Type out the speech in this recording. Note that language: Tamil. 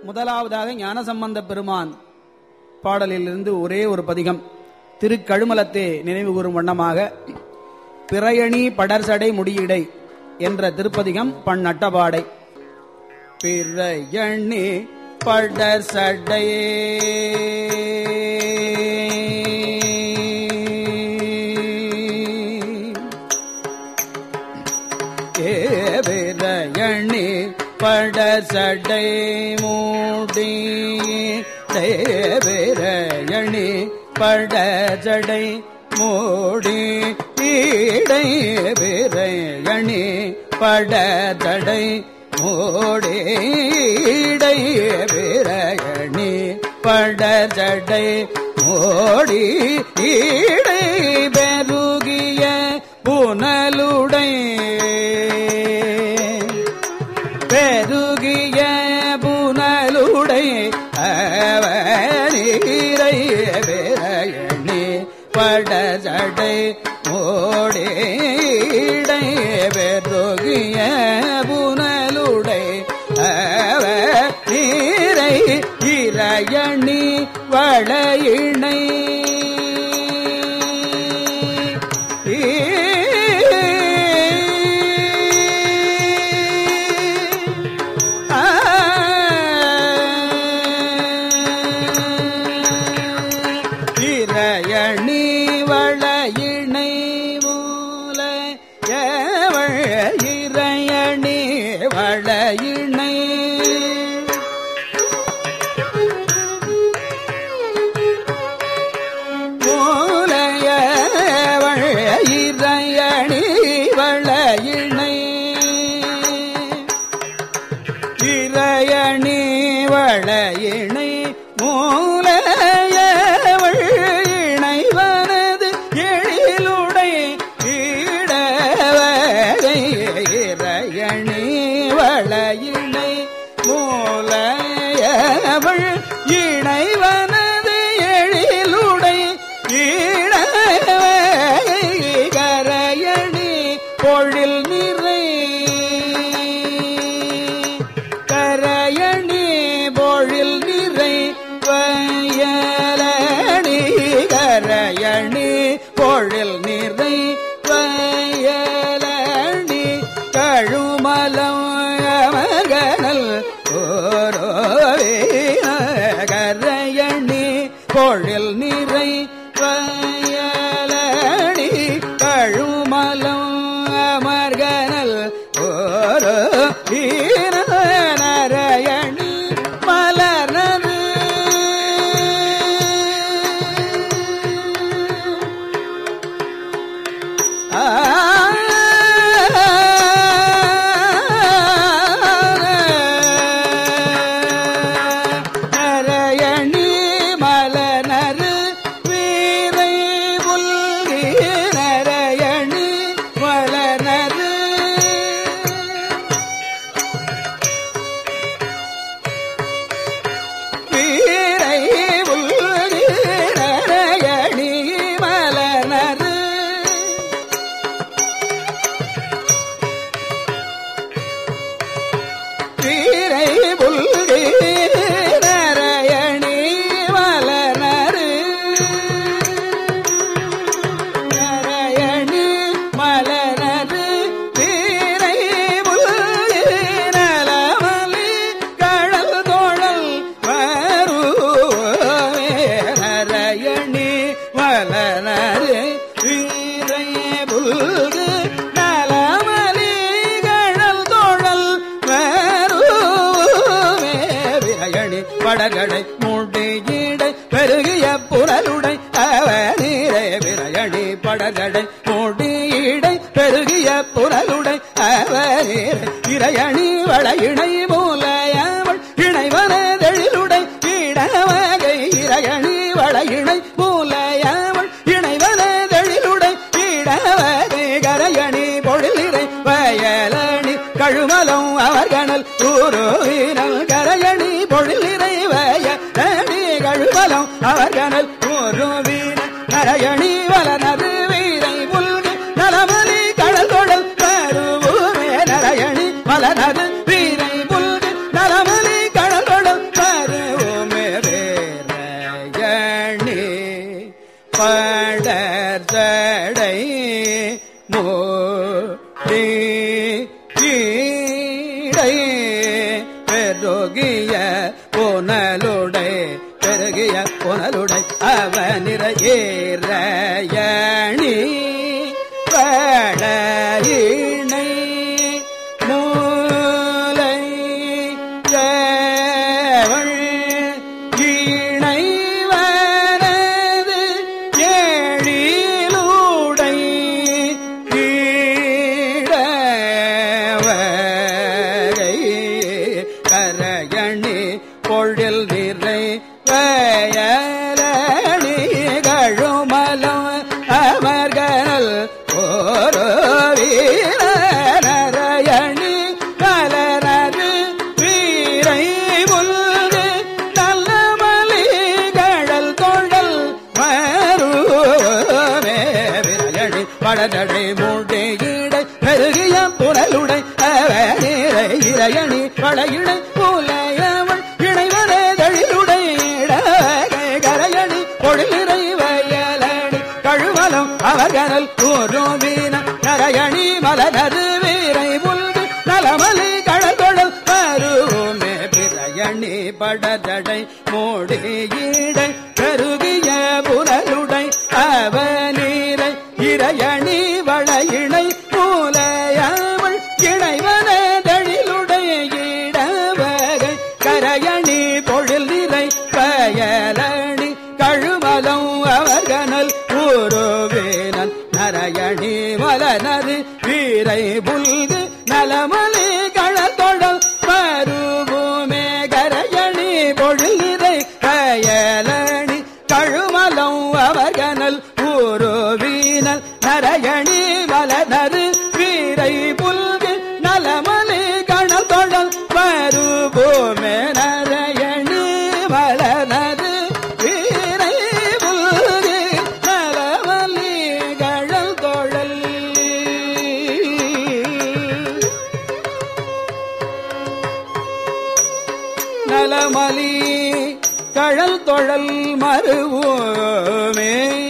முதலாவதாக ஞானசம்பந்த பெருமான் பாடலிலிருந்து ஒரே ஒரு பதிகம் திருக்கழுமலத்தே நினைவு கூறும் வண்ணமாக பிறையணி படர்சடை முடியிடை என்ற திருப்பதிகம் பன்னட்டபாடை பிறையணி படர்சடை ஏவிரையணி படசடை மூடி தேவிரையணி படசடை மூடி ஈடை விரையணி படதடை மூடி ஈடை விரையணி படசடை மூடி ஈடை பெருகிய புனலுடை பெருகிய புனலுடை அவனீரை விரையணி படசடை மோடேடை பெருகிய புனலுடை அவ நீரை இரையணி வளையினை இரையணி வளையினை மூல எவள் இரையணி வளையினை மூலையவள் இரையணி வளையினை இரையணி வளையினை மூலையவள் இணைவனது எழிலுடை ஈடவகை இரையணி வளையினை மூலையவள் இணைவனது எழிலுடை ஈடவகை கரையணி பொழில் நிறை கரையணி பொழில் நிறை வயலணி கரையணி பொழில் நிறை வயலணி கழுமலம் அமர்கனல் ஓரோவே கரையணி பொழில் நிறை வயலணி கழுமலம் அமர்கனல் ஓரோ ஈரநரையணி மலர்னரு நரையணி மலனரு வீரை புல்கி நரையணி மலனரு வீரை புல்கி நரையணி மலனரு வீரை புல்கி நரையணி மலனரு நரையணி மலனரு வீரை புல்கி நலமலி கடல் தோழல் வருவே நரையணி மலனரு வீரை புல்கு நலமலி கடல் தோழல் வருவே விரையணி படகடை மூடியிடை பெருகிய புனலுடை அவனீரே விரையணி படகடை மூடியிடை பெருகிய புனலுடை அவனீரே இறையணி வளையிணை மூலையவள் இணைவனதெழிலுடை இடவகை இறையணி வளையிணை மூலையவள் இணைவனதெழிலுடை இடவகை கரையணி பொழிலிறை வயலணி கழுமலம் அவர்கணல் ஊரோவினல் கரையணி பொழிலிறை வயலணி கழுமலம் அவர்கணல் ஊரோவினல் கரையணி வளனது வீரை புல்கு நலமலி கடல் கொடல் பருவூரே நரையணி மலனது வீரை புல்கு நலமலி கடல் கொடல் பெருகிய புனலுடை பெருகிய புனலுடை அவனிற ஏறையணி படையினை மூலை ஏவள் இணைவரது ஏழிலூடை ஈடவகை கரையணி பொழில் நிறை வயலணி கழுமலம் அமர்கள் ஒரு வீரரையணி கலரது வீரை முல்கு நல்ல மலிகழல் தொழல் மருமே விரையணி படதடை மூடையிடை பெருகிய புனலுடை அவனிரை இறையணி படையிடை புலையவள் இணைவரே தழிலுடை கரையணி பொழிலிறை வயலணி கழுவலம் அவர்கனல் கூறுவீன கரையணி மலனது வீரை முல்கு நலமலி கழகொழல் மருமே பிறையணி படதடை மூடியிடை பெருகிய புனலுடை அவனீரை இறையணி வளையிணை மூலையவள் இணைவனதழிலுடைய இடவகை கரையணி பொழில் நிறை பயலணி கழுமலம் அவர்கனல் ஊருவேனல் நரையணி மலனது வீரை புல்கு நலமலி களத்தொடல் மருபூமே கரையணி பொழில் நிறை பயலணி கழுமலம் அவர்கனல் ஊருவீனல் நரையணி மலனது வீரை புல்கு நலமலி கணல் தொழல் மருபூமே நரையணி மலனது வீரை புல்கு நலமலி கழல் தொழல் நலமலி கழல் தொழல் மருவோமே